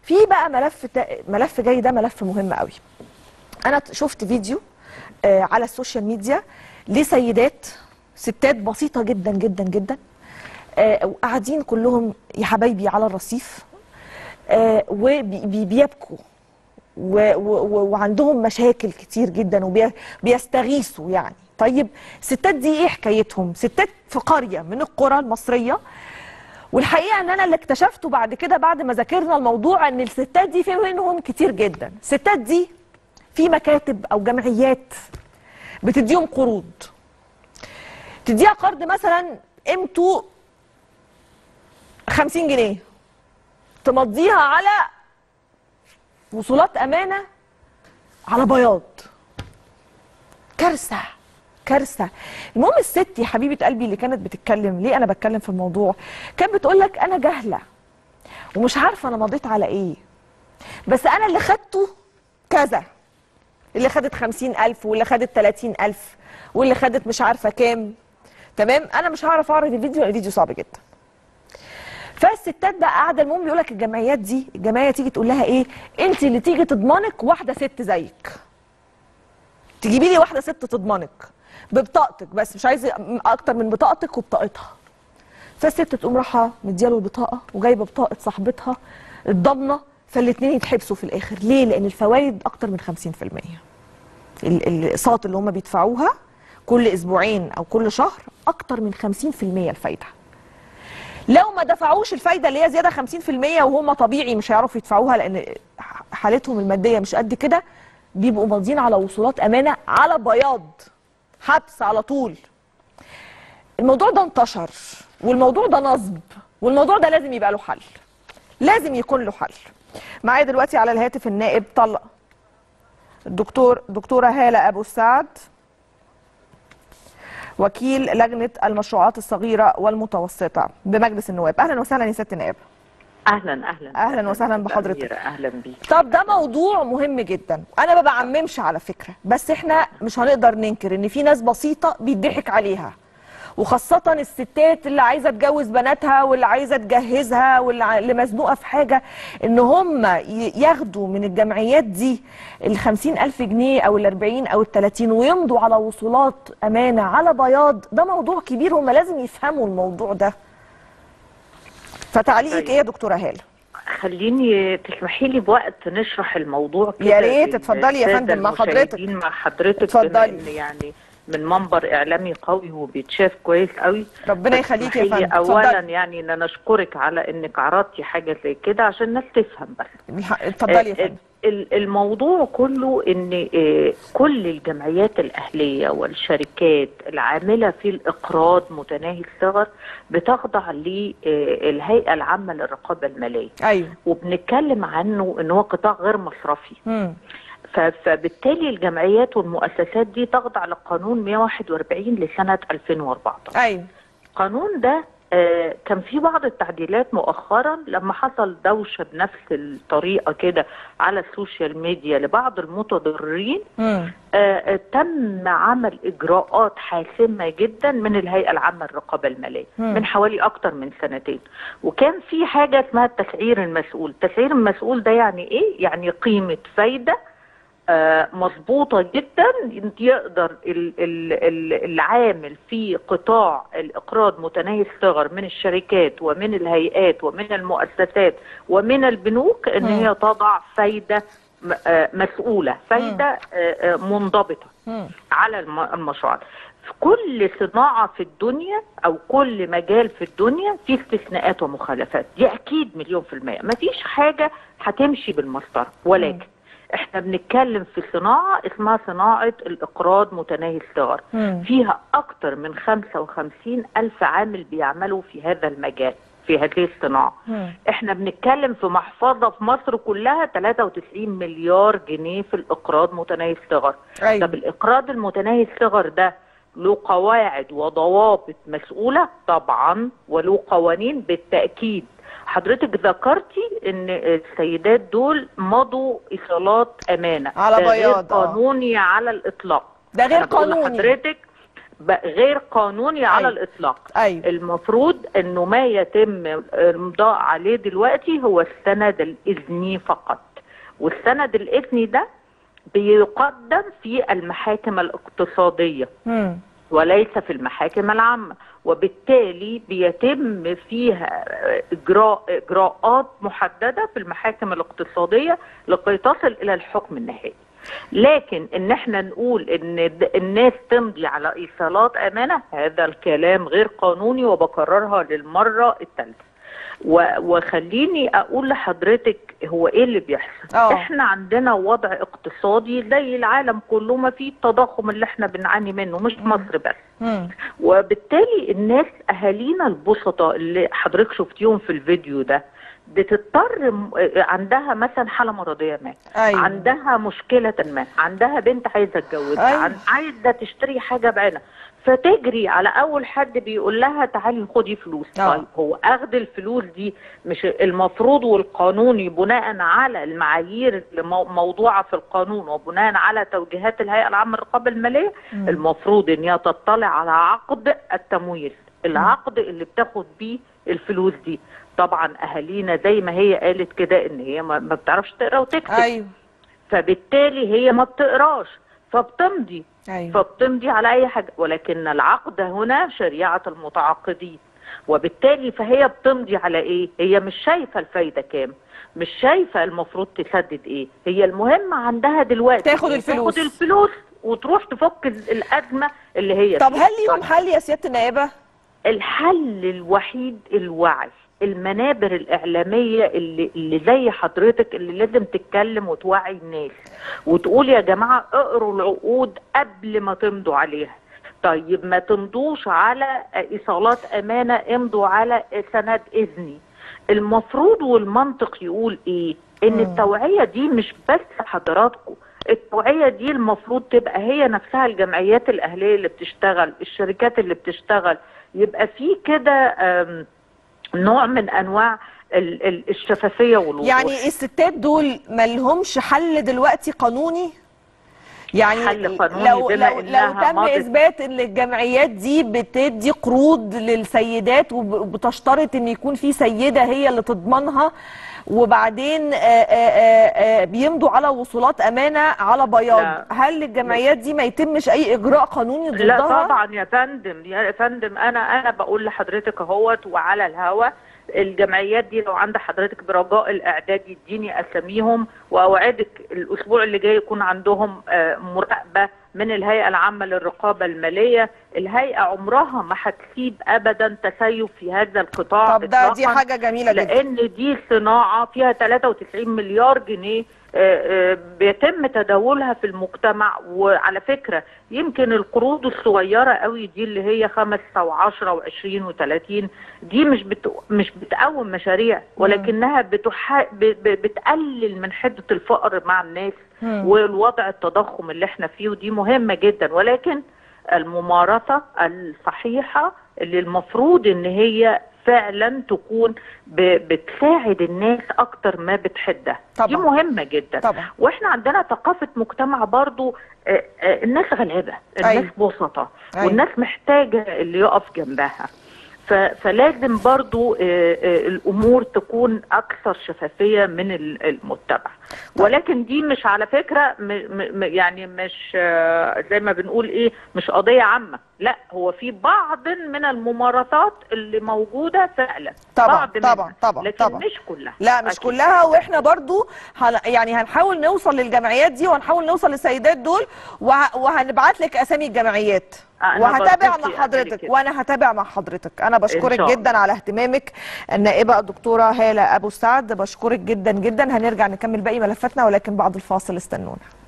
في بقى ملف تا... ملف جاي ده ملف مهم قوي انا ت- شفت فيديو آه على السوشيال ميديا لسيدات ستات بسيطه جدا جدا جدا آه وقاعدين كلهم يا حبايبي على الرصيف آه وبيبكوا و- و- و- وعندهم مشاكل كتير جدا وبيستغيثوا يعني طيب الستات دي ايه حكايتهم ستات في قريه من القرى المصريه والحقيقه ان انا اللي اكتشفته بعد كده بعد ما ذاكرنا الموضوع ان الستات دي في منهم كتير جدا الستات دي في مكاتب او جمعيات بتديهم قروض تديها قرض مثلا قيمته 50 جنيه تمضيها على وصولات امانه على بياض كارثه كارثه المهم الست يا حبيبه قلبي اللي كانت بتتكلم ليه انا بتكلم في الموضوع كانت بتقول لك انا جاهله ومش عارفه انا مضيت على ايه بس انا اللي خدته كذا اللي خدت خمسين ألف واللي خدت تلاتين ألف واللي خدت مش عارفة كام تمام أنا مش هعرف أعرض الفيديو لأن الفيديو صعب جدا فالستات بقى قاعده المهم بيقول لك الجمعيات دي الجمعيه تيجي تقول لها ايه انت اللي تيجي تضمنك واحده ست زيك تجيبي لي واحده ست تضمنك ببطاقتك بس مش عايزه اكتر من بطاقتك وبطاقتها فالست تقوم رايحه مدياله البطاقه وجايبه بطاقه صاحبتها الضامنه فالاثنين يتحبسوا في الاخر ليه لان الفوائد اكتر من 50% ال- الاقساط اللي هم بيدفعوها كل اسبوعين او كل شهر اكتر من 50% الفايده لو ما دفعوش الفايده اللي هي زياده 50% وهم طبيعي مش هيعرفوا يدفعوها لان حالتهم الماديه مش قد كده بيبقوا ماضيين على وصولات امانه على بياض حبس على طول الموضوع ده انتشر والموضوع ده نصب والموضوع ده لازم يبقى له حل لازم يكون له حل معايا دلوقتي على الهاتف النائب طلق الدكتور دكتوره هاله ابو السعد وكيل لجنه المشروعات الصغيره والمتوسطه بمجلس النواب اهلا وسهلا يا ست النائب اهلا اهلا أهلاً وسهلاً بحضرتك. أميرة، اهلا بيك طب ده موضوع مهم جدا انا ما بعممش على فكره بس احنا مش هنقدر ننكر ان في ناس بسيطه بيضحك عليها وخاصة الستات اللي عايزة تجوز بناتها واللي عايزة تجهزها واللي ع- اللي مزنوقة في حاجة ان هم ي- ياخدوا من الجمعيات دي الخمسين ألف جنيه او الاربعين او التلاتين ويمضوا على وصولات امانة على بياض ده موضوع كبير هم لازم يفهموا الموضوع ده فتعليقك طيب. ايه يا دكتورة هالة خليني تسمحي لي بوقت نشرح الموضوع كده يا ريت، لل- اتفضلي يا للسادة فندم، مع حضرتك. المشاهدين، مع حضرتك اتفضلي. بما إن يعني من منبر اعلامي قوي وبيتشاف كويس قوي ربنا يخليك يا تسمحي لي فندم اولا اتفضلي يعني ان انا اشكرك على انك عرضتي حاجه زي كده عشان الناس تفهم بس الح- اتفضلي يا فندم ال- الموضوع كله ان آه، كل الجمعيات الاهليه والشركات العامله في الاقراض متناهي الصغر بتخضع للهيئه العامه للرقابه الماليه ايوه وبنتكلم عنه ان هو قطاع غير مصرفي مم. ف- فبالتالي الجمعيات والمؤسسات دي تخضع لقانون 141 لسنه 2014 ايوه القانون ده آه، كان في بعض التعديلات مؤخرا لما حصل دوشه بنفس الطريقه كده على السوشيال ميديا لبعض المتضررين مم. آه، آه، تم عمل اجراءات حاسمه جدا من الهيئه العامه للرقابه الماليه مم. من حوالي اكتر من سنتين وكان في حاجه اسمها التسعير المسؤول التسعير المسؤول ده يعني ايه يعني قيمه فايده آه، مظبوطه جدا يقدر ال- ال- ال- العامل في قطاع الاقراض متناهي الصغر من الشركات ومن الهيئات ومن المؤسسات ومن البنوك ان مم. هي تضع فايده م- آه، مسؤوله فايده آه، آه، منضبطه مم. على الم- المشروعات في كل صناعة في الدنيا أو كل مجال في الدنيا في استثناءات ومخالفات دي أكيد مليون في المية مفيش حاجة هتمشي بالمسطرة ولكن احنا بنتكلم في صناعة اسمها صناعة الإقراض متناهي الصغر مم. فيها أكتر من 55 ألف عامل بيعملوا في هذا المجال في هذه الصناعة مم. احنا بنتكلم في محفظة في مصر كلها 93 مليار جنيه في الإقراض متناهي الصغر طب ايوه الإقراض المتناهي الصغر ده له قواعد وضوابط مسؤولة طبعا وله قوانين بالتأكيد حضرتك ذكرتي ان السيدات دول مضوا ايصالات امانه على ده غير بياض، آه. قانوني على الاطلاق ده غير أنا بقول قانوني لحضرتك بقى غير قانوني على أيوة. الاطلاق ايوه المفروض انه ما يتم الامضاء عليه دلوقتي هو السند الاذني فقط والسند الاذني ده بيقدم في المحاكم الاقتصاديه مم. وليس في المحاكم العامة وبالتالي بيتم فيها إجراء إجراءات محددة في المحاكم الاقتصادية لكي تصل إلى الحكم النهائي لكن ان احنا نقول ان د- الناس تمضي على ايصالات امانه هذا الكلام غير قانوني وبكررها للمره الثالثه و- وخليني اقول لحضرتك هو ايه اللي بيحصل آه. احنا عندنا وضع اقتصادي زي العالم كله ما فيه التضخم اللي احنا بنعاني منه مش مصر بس مم. وبالتالي الناس اهالينا البسطاء اللي حضرتك شفتيهم في الفيديو ده بتضطر م- عندها مثلا حاله مرضيه ما أيوة. عندها مشكله ما عندها بنت عايزه تتجوزها أيوة. عن- عايزه تشتري حاجه بعينها فتجري على اول حد بيقول لها تعالي خدي فلوس آه. طيب هو اخذ الفلوس دي مش المفروض والقانوني بناء على المعايير اللي مو- موضوعه في القانون وبناء على توجيهات الهيئه العامه للرقابه الماليه مم. المفروض ان هي تطلع على عقد التمويل العقد اللي بتاخد بيه الفلوس دي طبعا اهالينا زي ما هي قالت كده ان هي ما ما بتعرفش تقرا وتكتب ايوه فبالتالي هي ما بتقراش فبتمضي ايوه فبتمضي على اي حاجه ولكن العقد هنا شريعه المتعاقدين وبالتالي فهي بتمضي على ايه هي مش شايفه الفايده كام مش شايفه المفروض تسدد ايه هي المهم عندها دلوقتي تاخد الفلوس. تاخد الفلوس وتروح تفك الازمه اللي هي طب فيها. هل ليهم حل يا سياده النائبه الحل الوحيد الوعي المنابر الإعلامية اللي, اللي زي حضرتك اللي لازم تتكلم وتوعي الناس وتقول يا جماعة اقروا العقود قبل ما تمضوا عليها طيب ما تمضوش على إيصالات أمانة امضوا على سند إذني المفروض والمنطق يقول إيه إن مم. التوعية دي مش بس حضراتكم التوعية دي المفروض تبقى هي نفسها الجمعيات الأهلية اللي بتشتغل الشركات اللي بتشتغل يبقى في كده آم، نوع من أنواع ال- ال- الشفافية والوضوح يعني الستات دول ما لهمش حل دلوقتي قانوني يعني حل قانوني لو بما لو لو إنها تم مضت- اثبات ان الجمعيات دي بتدي قروض للسيدات وب- وبتشترط ان يكون في سيده هي اللي تضمنها وبعدين آه، آه، آه، آه، بيمضوا على وصولات امانه على بياض لا. هل الجمعيات دي ما يتمش اي اجراء قانوني ضدها لا طبعا يا فندم يا فندم انا انا بقول لحضرتك اهوت وعلى الهوا الجمعيات دي لو عند حضرتك برجاء الاعداد يديني اساميهم واوعدك الاسبوع اللي جاي يكون عندهم آه، مراقبه من الهيئه العامه للرقابه الماليه الهيئه عمرها ما هتسيب ابدا تسيب في هذا القطاع طب ده دي إطلاقاً. حاجه جميله جدا لان دي صناعه فيها 93 مليار جنيه آه، آه، بيتم تداولها في المجتمع وعلى فكره يمكن القروض الصغيره قوي دي اللي هي 5 و10 و20 و30 دي مش بت... مش بتقوم مشاريع ولكنها بتح... ب... ب... بتقلل من حده الفقر مع الناس مم. والوضع التضخم اللي احنا فيه ودي مهمه جدا ولكن الممارسه الصحيحه اللي المفروض ان هي فعلا تكون ب... بتساعد الناس اكتر ما بتحدها طبعا. دي مهمه جدا طبعا واحنا عندنا ثقافه مجتمع برضو آه، آه، الناس غلابه الناس أيوة. بسطة أيوة. والناس محتاجه اللي يقف جنبها ف- فلازم برضو آه، آه، الامور تكون اكثر شفافيه من ال- المتبع ولكن دي مش على فكره م م يعني مش آه، زي ما بنقول ايه مش قضيه عامه لا هو في بعض من الممارسات اللي موجوده فعلا طبعا بعض منها. طبعا طبعا لكن طبعا مش كلها لا مش أكيد. كلها واحنا برضو هن يعني هنحاول نوصل للجمعيات دي وهنحاول نوصل للسيدات دول وه... وهنبعت لك اسامي الجمعيات أنا وهتابع برضو مع في حضرتك أمريكا. وانا هتابع مع حضرتك انا بشكرك شاء الله. جدا على اهتمامك النائبه الدكتوره هاله ابو سعد بشكرك جدا جدا هنرجع نكمل باقي ملفاتنا ولكن بعد الفاصل استنونا